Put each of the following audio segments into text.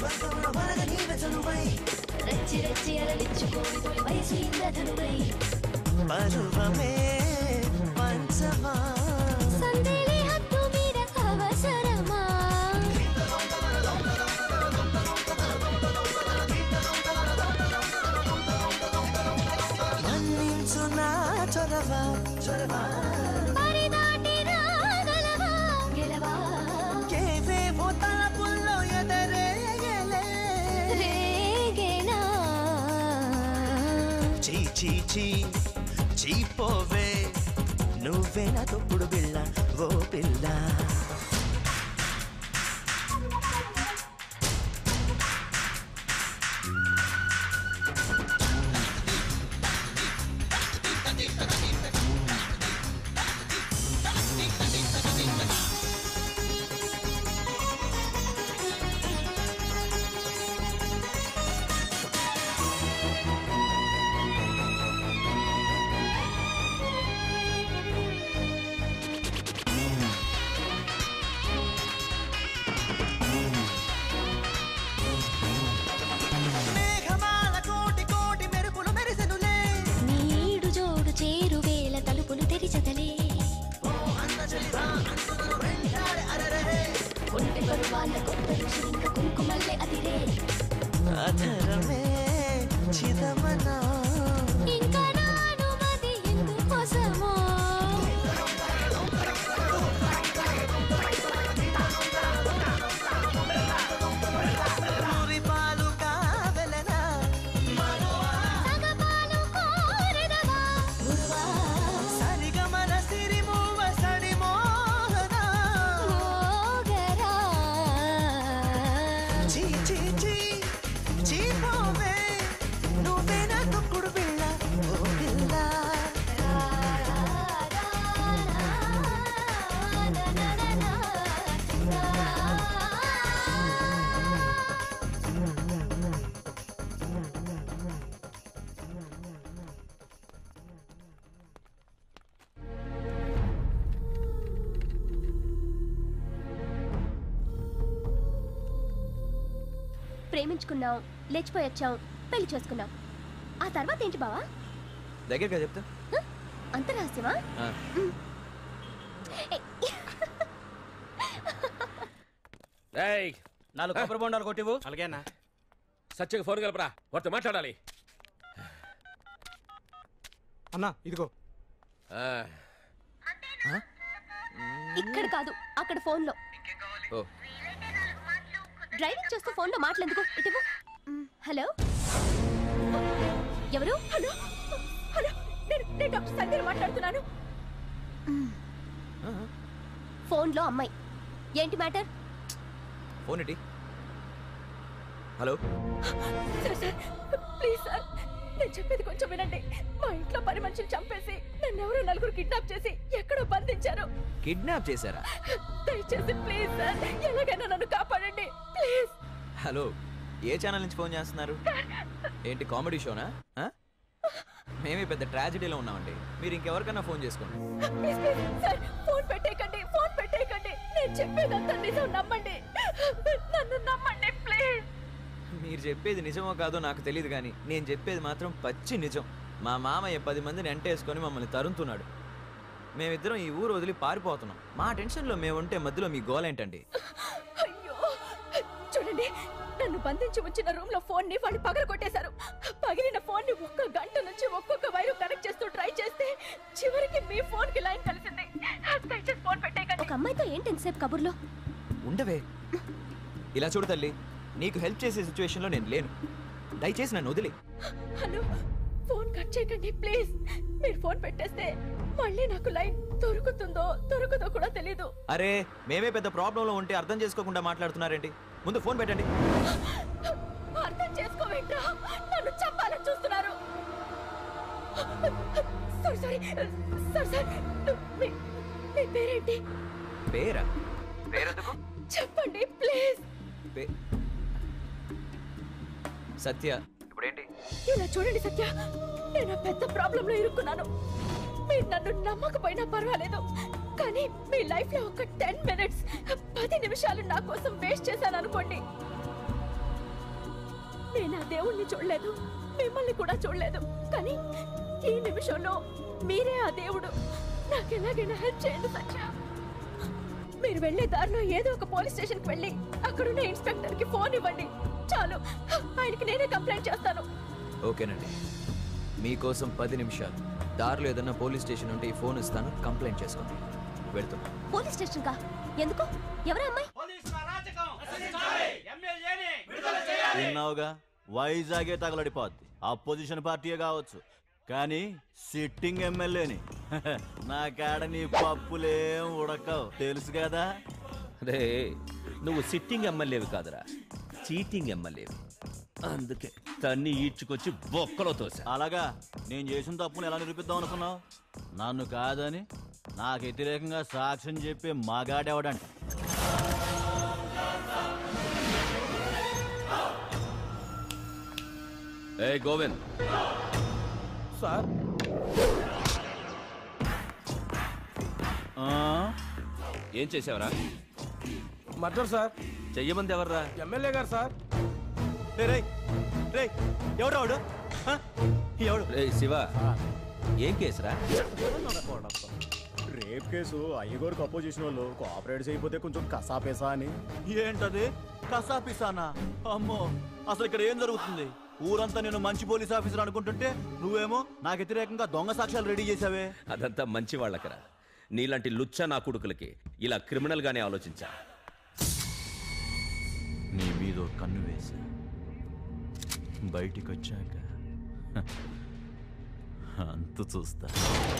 స్వర్గంలో వరద నీవే చనువై రచ్చి రచ్చి అరలిచ్చుకోని తొలి వయసు ఇంద్రధనువై పరువమే పంచమా సందేలే హద్దు మీద అవసరమా మన్నించు నా చొరవ చొరవ పరిదాటి రాగలవా గెలవా కేవేవో తలపుల్లో ఎదరేగలే రేగేనా చీ చీ చీ చీపోవే నువ్వే నా తొప్పుడు బిళ్ళ ఓ పిల్ల మేఘమాల కోటి కోటి మెరుపులు మెరిసెనులే నీడు జోడు చేరు వేల తలుపులు తెరిచదలే ఓ అన్న చెలివా అందును వెంటాడే అరరరే ఒంటె కరువాల కొత్త రుచి ఇంక కుంకుమల్లే అదిరే అధరమే చిదమనా ఇంకా నాను మది ఎందుకోసమో ఊరి పాలు కావెలనా సగపాలు కోరెదవా గురువా సరిగమన సిరిమూవ సడిమోహనా మోగరా చీ చీ చీ చీపోవే నువ్వే నా తొక్కుడు బిళ్ళ ఓ పిల్ల ప్రేమించుకున్నాం లేచిపోయి వచ్చాం పెళ్లి చేసుకున్నాం ఆ తర్వాత ఏంటి బావా దగ్గరగా చెప్తా హ? అంత రహస్యమా ఆ. ఏ, రేయ్ నాలుగు కొబ్బరి బొండాలు కొట్టివు అలాగేనా సత్యకి ఫోన్ కలపరా వారితో మాట్లాడాలి అన్నా ఇదిగో ఆ, ఇక్కడ కాదు అక్కడ ఫోన్ లో ఓ డ్రైవింగ్ చేస్తూ ఫోన్ లో మాట్లాడేందుకు ఇటు హలో ఎవరు హలో హలో నేను నేను డాక్టర్ సంధ్య మాట్లాడుతున్నాను ఫోన్ లో అమ్మాయి ఏంటి మ్యాటర్ ఫోన్ ఇటీ hello sir sir please sir నేను చెప్పేది కొంచెం వినండి మా ఇంట్లో పని మనుషులు చంపేసి నన్ను ఎవరో నలుగురు కిడ్నాప్ చేసి ఎక్కడో బంధించారు కిడ్నాప్ చేశారా దయచేసి ప్లీజ్ సార్ ఎలాగైనా నన్ను కాపాడండి ప్లీజ్ హలో ఏ ఛానల్ నుంచి ఫోన్ చేస్తున్నారు ఏంటి కామెడీ షోనా ఆ? మేమే పెద్ద ట్రాజడీలో ఉన్నామండి మీరు ఇంకెవరికైనా ఫోన్ చేసుకోండి ప్లీజ్ ప్లీజ్ సార్ ఫోన్ పెట్టేయకండి ఫోన్ పెట్టేయకండి నేను చెప్పేదంతా నిజం నమ్మండి నన్ను నమ్మండి ప్లీజ్ మీరు చెప్పేది నిజమో కాదో నాకు తెలియదు కానీ నేను చెప్పేది మాత్రం పచ్చి నిజం మా మామయ్య పది మందిని ఎంటేసుకొని మమ్మల్ని తరుముతున్నాడు మేమిద్దరం ఈ ఊరు వదిలి పారిపోతున్నాం మా టెన్షన్లో మేముంటే మధ్యలో మీ గోల్ ఏంటండి అయ్యో చూడండి నన్ను బంధించి ఉంచిన రూమ్ లో ఫోన్ ని వాళ్ళు పగల కొట్టేశారు పగిలిన ఫోన్ ని ఒక్క గంట నుంచి ఒక్కొక్క వైరు కనెక్ట్ చేస్తూ ట్రై చేస్తే చివరికి మీ ఫోన్ కి లైన్ కలిసింది దయచేసి ఫోన్ పెట్టేయకండి ఒక అమ్మాయితో ఏంటి ఎంతసేపు కబుర్లో ఉండవే ఇలా చూడు తల్లి నీకు హెల్ప్ చేసే సిచ్యువేషన్లో నేను లేను దయచేసి నన్ను వదిలి హలో ఫోన్ కట్ చేయకండి ప్లీజ్ మీరు ఫోన్ పెట్టేస్తే మళ్ళీ నాకు లైన్ దొరుకుతుందో దొరుకుతో కూడా తెలీదు అరే మేమే పెద్ద ప్రాబ్లంలో ఉంటే అర్థం చేసుకోకుండా మాట్లాడుతున్నారేంటి ముందు ఫోన్ పెట్టండి అర్థం చేసుకోవేంట్రా నన్ను చంపాలని చూస్తున్నారు సారీ సారీ సార్ సార్ మీ మీ పేరేంటి పేరా పేరెందుకు చెప్పండి ప్లీజ్ పే సత్య ఇప్పుడేంటి ఇలా చూడండి సత్య నేను ఆ పెద్ద ప్రాబ్లంలో ఇరుక్కున్నాను మీరు నన్ను నమ్మకపోయినా పర్వాలేదు కానీ మీ లైఫ్ లో ఒక టెన్ మినిట్స్ పది నిమిషాలు నా కోసం వేస్ట్ చేశాను అనుకోండి ఆ దేవుణ్ణి చూడలేదు మిమ్మల్ని కూడా చూడలేదు కానీ ఈ నిమిషంలో మీరే ఆ దేవుడు నాకు ఎలాగైనా హెల్ప్ చేయండి సత్య మీరు వెళ్ళే దారిలో ఏదో ఒక పోలీస్ స్టేషన్కి వెళ్ళి అక్కడున్న ఇన్స్పెక్టర్కి ఫోన్ ఇవ్వండి చాలు ఆయనకి నేనే కంప్లైంట్ చేస్తాను ఓకేనండి మీకోసం పది నిమిషాలు దారిలో ఏదన్నా పోలీస్ స్టేషన్ ఉంటే ఈ ఫోన్ ఇస్తాను కంప్లైంట్ చేసుకోండి వెళ్తున్నా పోలీస్ స్టేషన్ కా ఎందుకు ఎవరా అమ్మాయి విన్నావుగా వైజాగే తగలడిపోద్ది అపోజిషన్ పార్టీయే కావచ్చు కానీ సిట్టింగ్ ఎమ్మెల్యేని నా కాడ నీ పప్పులేం ఉడకవు తెలుసు కదా రే నువ్వు సిట్టింగ్ ఎమ్మెల్యేవి కాదురా చీటింగ్ ఎమ్మెల్యేవి అందుకే తన్ని ఈడ్చుకొచ్చి బొక్కలో తోసా అలాగా నేను చేసిన తప్పును ఎలా నిరూపిద్దాం అనుకున్నావు నన్ను కాదని నాకు వ్యతిరేకంగా సాక్ష్యం చెప్పే మగాడెవడంట ఏ గోవింద్ సార్ ఆ? ఏం చేసావురా మర్డర్ సార్ చెయ్యమంది ఎవర్రా ఎమ్మెల్యే గారు సార్ రేయ్, రేయ్, రేయ్, ఎవడు వాడు? ఆ? ఎవడు రే శివ ఏం కేసురా రేప్ కేసు అయ్యగోరికి అపోజిషన్ వాళ్ళు కోఆపరేట్ చేయకపోతే కొంచెం కసాపేసా అని ఏంటది కసాపిసానా అమ్మో అసలు ఇక్కడ ఏం జరుగుతుంది ఊరంతా నేను మంచి పోలీస్ ఆఫీసర్ అనుకుంటుంటే నువ్వేమో నాకు వ్యతిరేకంగా దొంగ సాక్ష్యాలు రెడీ చేసావే అదంతా మంచి వాళ్ళకరా నీలాంటి లుచ్చ నా కొడుకులకి ఇలా క్రిమినల్ గానే ఆలోచించా నీ మీద ఓ కన్ను వేసా బయటికి వచ్చాక హ, అంతు చూస్తా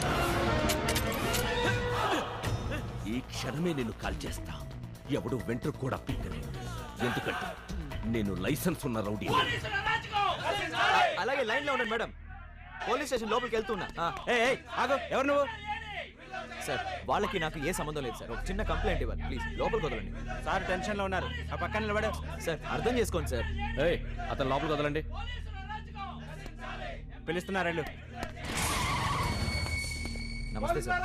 ఈ క్షణమే నేను కాల్ చేస్తా ఎవడు వెంట్రు కూడా పీకలేదు ఎందుకంటే నేను లైసెన్స్ ఉన్న రౌడీ అలాగే లైన్లో ఉండండి మేడం పోలీస్ స్టేషన్ లోపలికి వెళ్తున్నా ఆ, ఏ ఆగు ఎవరు నువ్వు సార్ వాళ్ళకి నాకు ఏ సంబంధం లేదు సార్ ఒక చిన్న కంప్లైంట్ ఇవ్వాలి ప్లీజ్ లోపలికి వదలండి సార్ టెన్షన్ లో ఉన్నారు ఆ పక్కన నిలబడే సార్ అర్థం చేసుకోండి సార్ ఏయ్ అతను లోపలికి వదలండి పిలుస్తున్నారు వెళ్ళు నమస్తే సార్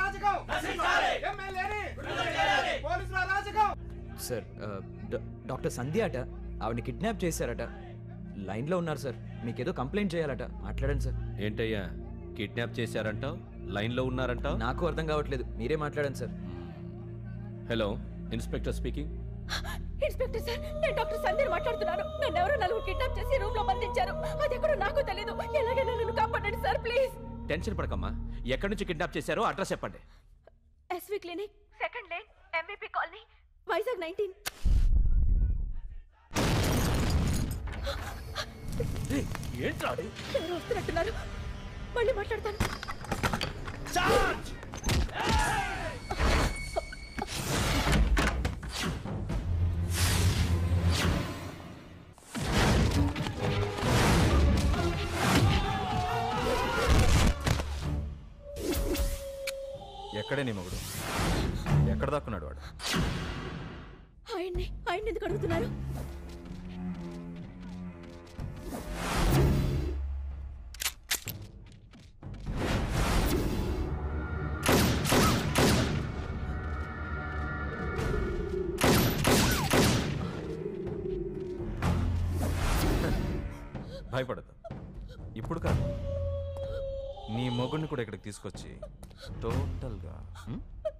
సార్ ఆ, డా- డాక్టర్ సంధ్య అట ఆవిడని కిడ్నాప్ చేశారట లైన్లో ఉన్నారు సార్ మీకేదో కంప్లైంట్ చేయాలట మాట్లాడండి సార్ ఏంటయ్యా కిడ్నాప్ చేశారంటావు లైన్లో ఉన్నారంటావు నాకు అర్థం కావట్లేదు మీరే మాట్లాడండి sir hello inspector speaking inspector sir నేను డాక్టర్ సందీర్ మాట్లాడుతున్నాను నన్ను ఎవరో నలుగురు కిడ్నాప్ చేసి రూమ్ లో బంధించారు అది ఎక్కడో నాకు తెలియదు ఎలాగైనా నన్ను కాపాడండి సార్ ప్లీజ్ టెన్షన్ పడకమ్మా ఎక్కడి నుంచి కిడ్నాప్ చేశారో అడ్రస్ చెప్పండి SV clinic second lane MVP colony Vizag nineteen ఏంట్రా ఎవరు వస్తున్నట్టున్నారు మళ్ళీ మాట్లాడతాను ఎక్కడే నీ మగుడు ఎక్కడ దాక్కున్నాడు వాడు ఆయన్ని ఆయన్ని ఎందుకు అడుగుతున్నారు భయపడదు ఇప్పుడు కాదు నీ మొగుడిని కూడా ఇక్కడికి తీసుకొచ్చి టోటల్గా హ్మ్?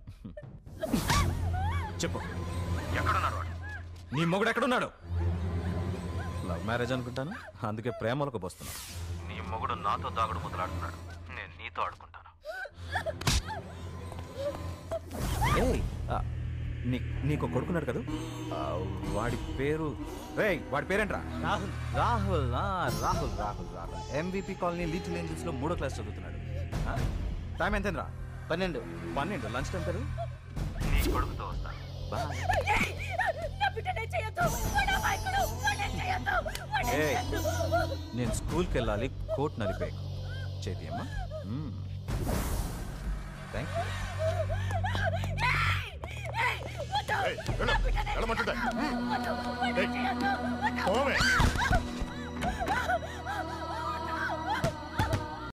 చెప్పు ఎక్కడున్నాడు వాడు నీ మొగుడు ఎక్కడున్నాడు లవ్ మ్యారేజ్ అనుకుంటాను అందుకే ప్రేమలకు పోస్తున్నాను నీ మొగుడు నాతో దాగుడు మొదలాడుతున్నాడు నేను నీతో ఆడుకుంటాను ఏయ్, ఆ, నీ నీకు కొడుకున్నాడు కదా ఆ, వాడి పేరు రేయ్ వాడి పేరేంట్రా రాహుల్ రాహుల్ ఆ, Rahul Rahul Rahul MVP colony little angels లో మూడో క్లాస్ చదువుతున్నాడు ఆ? టైం ఎంతేంద్రా పన్నెండు పన్నెండు లంచ్ టైం కదా నీ కొడుకుతో వస్తా బాయ్ నా బిడ్డనే చేయొద్దు వాడు అమాయకుడు. వాడిని చేయొద్దు. వాడిని ఏయ్. చేయొద్దు. నేను స్కూల్కి వెళ్ళాలి కోట్ నలిపేకు చేతి అమ్మా థ్యాంక్ యూ ఏయ్, వద్దు. నా బిడ్డనే చేయొద్దు. వద్దు. వాడిని చేయొద్దు. వద్దు.